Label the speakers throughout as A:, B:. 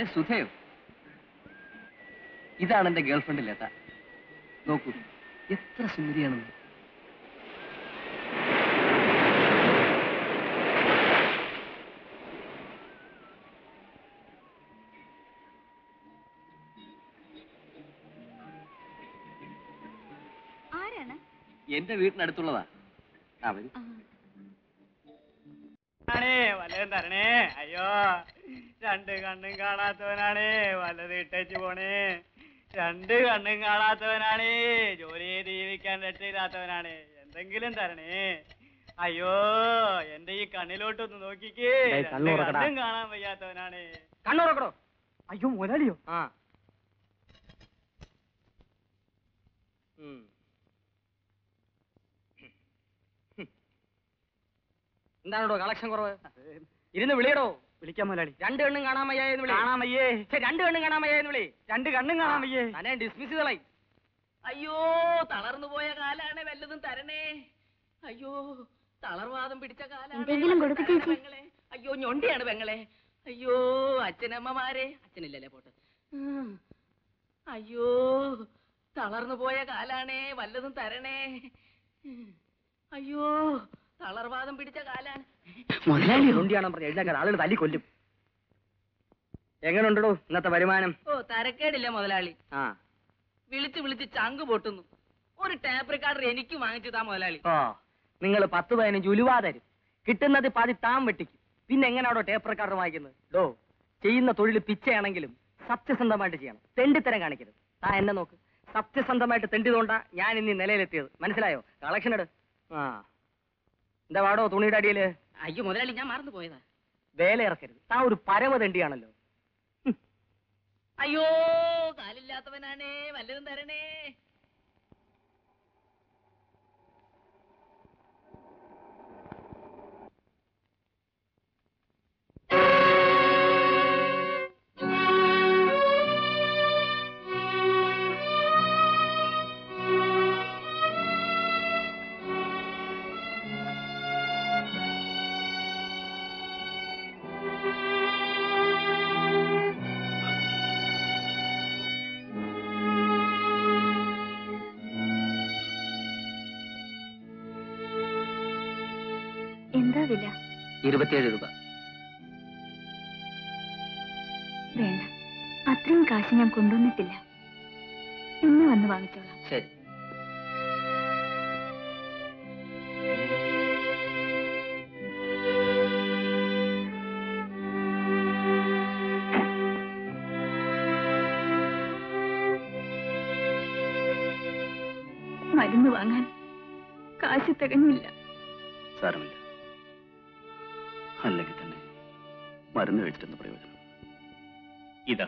A: സുധയോ ഇതാണ് എന്റെ ഗേൾഫ്രണ്ട് ലത നോക്കൂ എത്ര സുന്ദരിയാണെന്ന്
B: ആരാണ്
A: എന്റെ വീട്ടിനടുത്തുള്ളതാ ആ വരൂ
C: ആണേ വല്ലതും തരണേ അയ്യോ രണ്ട് കണ്ണും കാണാത്തവനാണേ വല്ലത് ഇട്ടേച്ച് പോണേ രണ്ട് കണ്ണും കാണാത്തവനാണേ ജോലി ചെയ്ത് ജീവിക്കാൻ രക്ഷയില്ലാത്തവനാണേ എന്തെങ്കിലും തരണേ അയ്യോ എന്റെ ഈ കണ്ണിലോട്ടൊന്ന് നോക്കിക്കേ
D: ദേ,
C: രണ്ട്
D: കണ്ണ് തുറക്കടാ.
C: കണ്ണും കാണാൻ വയ്യാത്തവനാണേ
D: കണ്ണുറക്കടോ അയ്യോ മുതലാളിയോ ആ എന്താണോ കളക്ഷൻ കുറവ് ഇരുന്ന് വിളിയടോ
C: വിളിക്കാൻ മുതലാളി
D: രണ്ട് കണ്ണും കാണാൻ വയ്യായെന്ന് വിളി
C: കാണാൻ വയ്യേ
D: ഛെ, രണ്ട് കണ്ണും കാണാൻ വയ്യായെന്ന് വിളി
C: രണ്ട് കണ്ണും കാണാൻ വയ്യേ
D: തന്നെ ഡിസ്മിസ് ചെയ്തളായി
E: അയ്യോ തളർന്നു പോയ കാലാണ് വല്ലതും തരണേ അയ്യോ തളർവാദം പിടിച്ച കാലാണ്
B: എന്തെങ്കിലും കൊടുക്ക്
E: തരണേ
B: ചേച്ചി.
E: പെങ്ങളെ. അയ്യോ ഞൊണ്ടിയാണ് പെങ്ങളെ അയ്യോ അച്ഛനമ്മമാരെ അച്ഛനില്ലല്ലേ പോട്ടെ ഉം. അയ്യോ തളർന്നു പോയ കാലാണേ വല്ലതും തരണേ ഉം. അയ്യോ തളർവാദം പിടിച്ച കാലാണ്
D: മുതലാളി കൊണ്ടിയാണെന്ന് പറഞ്ഞ് എഴുതാൻ ആളുകൾ തല്ലി കൊല്ലും എങ്ങനെയുണ്ടോ ഇന്നത്തെ വരുമാനം
E: ഓ തരക്കേടില്ല മുതലാളി
D: ആ
E: വിളിച്ച് വിളിച്ച് ചങ്ക് പൊട്ടുന്നു ഒരു ടേപ്പ് റെക്കോർഡർ എനിക്ക് വാങ്ങിച്ചു താ മുതലാളി
D: ഓ നിങ്ങൾ പത്ത് പതിനഞ്ച് ഉലുവാ തരും കിട്ടുന്നത് പാതി താൻ വെട്ടിക്കും പിന്നെ എങ്ങനെയാണോ ടേപ്പ് റെക്കോർഡർ വാങ്ങിക്കുന്നത് ഡോ ചെയ്യുന്ന തൊഴിൽ പിച്ചയാണെങ്കിലും സത്യസന്ധമായിട്ട് ചെയ്യണം തെണ്ടിത്തരം കാണിക്കരുത് താ എന്നെ നോക്ക് സത്യസന്ധമായിട്ട് തെണ്ടിയതുകൊണ്ടാ ഞാൻ ഇന്ന് ഈ നിലയിലെത്തിയത് മനസ്സിലായോ കളക്ഷൻ എടു ആ എന്താ വാടോ തുണിയുടെ അടിയില്
E: അയ്യോ മുതലാളി ഞാൻ മറന്നു പോയതാ
D: വേല ഇറക്കരുത് താ ഒരു പരമ തെണ്ടിയാണല്ലോ
E: അയ്യോ കാലില്ലാത്തവനാണേ വല്ലതും തരണേ
B: എന്താ വില
A: ഇരുപത്തിയേഴ് രൂപ
B: വേണ്ട അത്രയും കാശ് ഞാൻ കൊണ്ടുവന്നിട്ടില്ല ഇന്ന് വന്ന് വാങ്ങിച്ചോളാം
A: ശരി
B: മരുന്ന് വാങ്ങാൻ കാശ് തികഞ്ഞില്ല
F: സാരമില്ല അല്ലെങ്കിൽ തന്നെ മരുന്ന് കഴിച്ചിട്ടെന്ന് പ്രയോജനം ഇതാ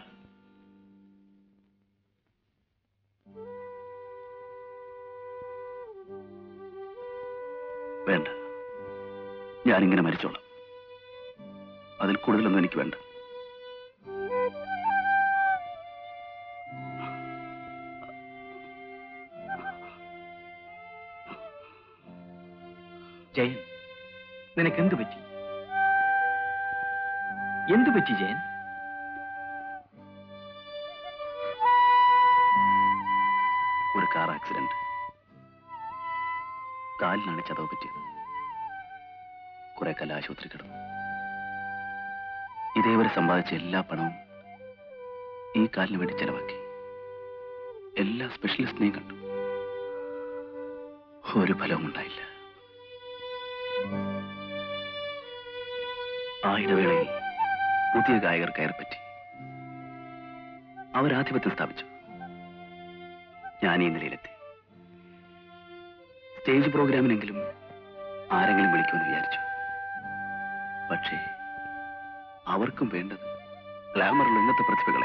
F: വേണ്ട ഞാനിങ്ങനെ മരിച്ചോളാം അതിൽ കൂടുതലൊന്നും എനിക്ക് വേണ്ട
D: ജയൻ നിനക്ക് എന്ത് പറ്റി എന്ത് പറ്റി ജയൻ
F: ഒരു കാർ ആക്സിഡന്റ് കാലിനാണ് ചതവ് പറ്റിയത് കുറെ കാലം ആശുപത്രി കിടന്നു ഇതേവരെ സമ്പാദിച്ച എല്ലാ പണവും ഈ കാലിന് വേണ്ടി ചെലവാക്കി എല്ലാ സ്പെഷ്യലിസ്റ്റിനെയും കണ്ടു ഒരു ഫലവും ഉണ്ടായില്ല ആ ഇടവേളയിൽ പുതിയ ഗായകർ കയറിപ്പറ്റി അവരാധിപത്യം സ്ഥാപിച്ചു ഞാൻ ഈ നിലയിലെത്തി സ്റ്റേജ് പ്രോഗ്രാമിനെങ്കിലും ആരെങ്കിലും വിളിക്കുമെന്ന് വിചാരിച്ചു പക്ഷേ അവർക്കും വേണ്ടത് ഗ്ലാമറുള്ള ഇന്നത്തെ പ്രതിഭകളെ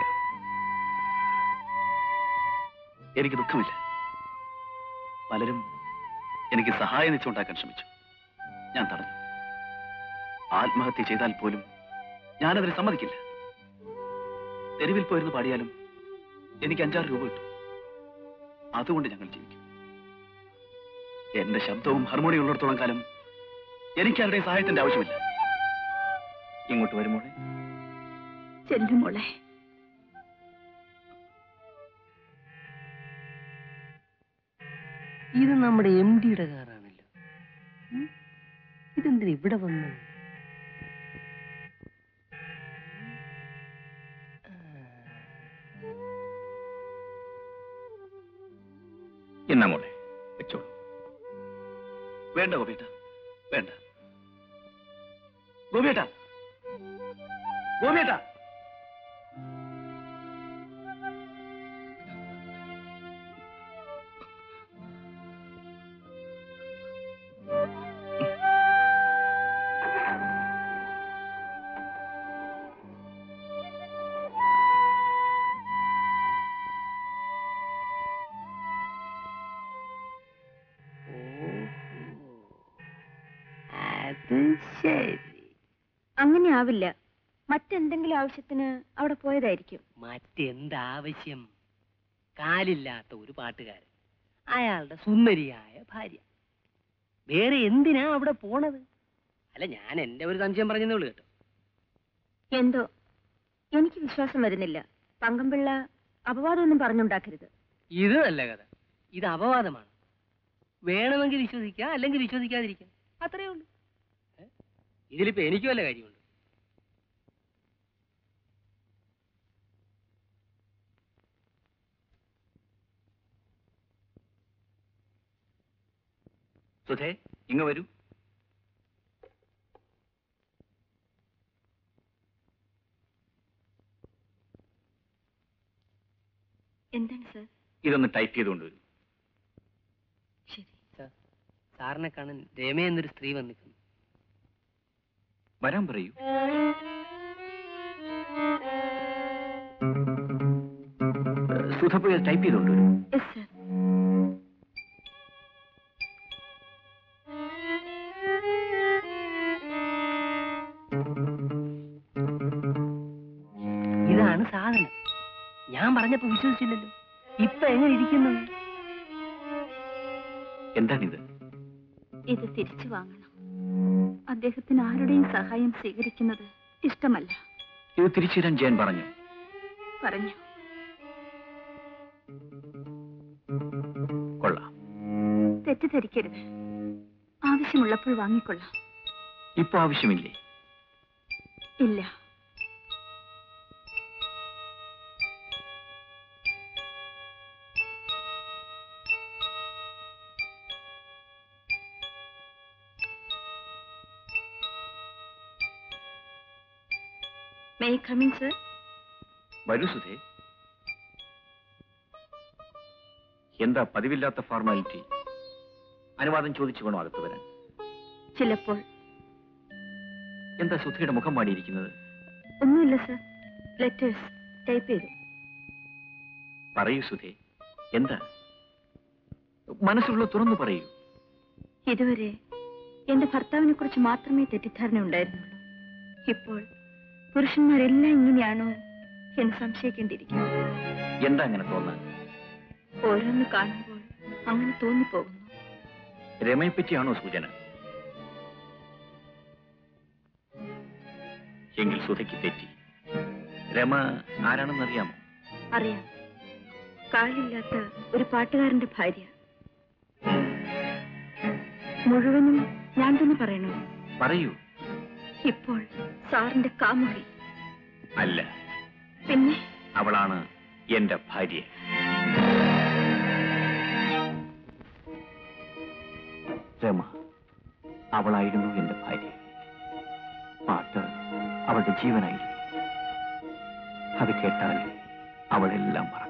F: എനിക്ക് ദുഃഖമില്ല പലരും എനിക്ക് സഹായം വെച്ചുണ്ടാക്കാൻ ശ്രമിച്ചു ഞാൻ തടഞ്ഞു ആത്മഹത്യ ചെയ്താൽ പോലും ഞാനതിന് സമ്മതിക്കില്ല തെരുവിൽ പോയിരുന്ന് പാടിയാലും എനിക്ക് അഞ്ചാറ് രൂപ കിട്ടും അതുകൊണ്ട് ഞങ്ങൾ ജീവിക്കും എന്റെ ശബ്ദവും ഹാർമോണിയം ഉള്ളിടത്തോളം കാലം എനിക്ക് ആരുടെയും സഹായത്തിന്റെ ആവശ്യമില്ല ഇങ്ങോട്ട് വരുമോളെ
B: ചെല്ലുമോളെ
A: ഇത് നമ്മുടെ എം ഡിയുടെ കാറാണല്ലോ ഉം? ഇതെന്തിനാ ഇവിടെ വന്നു
F: എന്നാ മോളെ വെച്ചോളൂ വേണ്ട ഗോപിയേട്ട വേണ്ട ഗോപിയേട്ട ഗോപിയേട്ട
A: അത് ശരി
B: അങ്ങനെ ആവില്ല മറ്റെന്തെങ്കിലും ആവശ്യത്തിന് അവിടെ പോയതായിരിക്കും
A: മറ്റെന്താവശ്യം കാലില്ലാത്ത ഒരു പാട്ടുകാരൻ അയാളുടെ സുന്ദരിയായ ഭാര്യ വേറെ എന്തിനാ അവിടെ പോണത് അല്ല ഞാൻ എന്റെ ഒരു സംശയം പറഞ്ഞതേ ഉള്ളൂ കേട്ടോ
B: എന്തോ എനിക്ക് വിശ്വാസം വരുന്നില്ല പങ്കമ്പിള്ള അപവാദമൊന്നും പറഞ്ഞുണ്ടാക്കരുത്
A: ഇത് നല്ല കഥ ഇത് അപവാദമാണ് വേണമെങ്കിൽ വിശ്വസിക്കാം അല്ലെങ്കിൽ വിശ്വസിക്കാതിരിക്കാം അത്രേ ഉള്ളൂ ഏ? ഇതിലിപ്പോ എനിക്ക് വല്ല കാര്യമുണ്ട്
F: സുധേ ഇങ്ങ് വരൂ
B: എന്താണ് സർ
F: ഇതൊന്ന് ടൈപ്പ് ചെയ്തുകൊണ്ട് വരൂ
B: ശരി
A: സാറിനെ കാണാൻ രമ എന്നൊരു സ്ത്രീ വന്നിരിക്കുന്നു
F: വരാൻ പറയൂ സുധ പോയി ടൈപ്പ് ചെയ്തുകൊണ്ട് വരൂ
B: യെസ് സർ
A: ഇതാണ് സാധനം ഞാൻ പറഞ്ഞപ്പോ വിശ്വസിച്ചില്ലല്ലോ ഇപ്പൊ എങ്ങനെ ഇരിക്കുന്നു
F: എന്താണിത്
B: ഇത് തിരിച്ചു വാങ്ങണം അദ്ദേഹത്തിന് ആരുടെയും സഹായം സ്വീകരിക്കുന്നത് ഇഷ്ടമല്ല
F: ഇത് തിരിച്ചു തരാൻ ജയൻ പറഞ്ഞു
B: പറഞ്ഞു
F: കൊള്ളാം
B: തെറ്റിദ്ധരിക്കരുത് ആവശ്യമുള്ളപ്പോൾ വാങ്ങിക്കൊള്ളാം
F: ഇപ്പൊ ആവശ്യമില്ലേ
B: ഇല്ല മേ കമിൻ സർ
F: വരൂ സുധേ എന്താ പതിവില്ലാത്ത ഫോർമാലിറ്റി അനുവാദം ചോദിച്ചു വേണോ അകത്ത് വരാൻ
B: ചിലപ്പോൾ
F: എന്താ സുധയുടെ മുഖം മാടിയിരിക്കുന്നത്
B: ഒന്നുമില്ല സർ ലെറ്റേഴ്സ് ടൈപ്പ് ചെയ്തു
F: പറയൂ സുധേ എന്താ മനസ്സുള്ള തുറന്നു പറയൂ
B: ഇതുവരെ എന്റെ ഭർത്താവിനെ കുറിച്ച് മാത്രമേ തെറ്റിദ്ധാരണ ഉണ്ടായിരുന്നുള്ളൂ ഇപ്പോൾ പുരുഷന്മാരെല്ലാം ഇങ്ങനെയാണോ എന്ന് സംശയിക്കേണ്ടിയിരിക്കുന്നു
F: എന്താ അങ്ങനെ തോന്നാൻ
B: ഓരോന്ന് കാണുമ്പോൾ അങ്ങനെ തോന്നിപ്പോകുന്നു
F: രമയെ പറ്റിയാണോ സൂചന എങ്കിൽ സുധയ്ക്ക് തെറ്റി രമ ആരാണെന്നറിയാമോ
B: അറിയാം കാലില്ലാത്ത ഒരു പാട്ടുകാരന്റെ ഭാര്യ മുഴുവനും ഞാൻ തന്നെ പറയണോ
F: പറയൂ
B: ഇപ്പോൾ സാറിന്റെ കാമുകി
F: അല്ല
B: പിന്നെ
F: അവളാണ് എന്റെ ഭാര്യ രമ അവളായിരുന്നു എന്റെ ഭാര്യ പാട്ട് അവളുടെ ജീവനായിരുന്നു അത് കേട്ടാൽ അവളെല്ലാം മറക്കും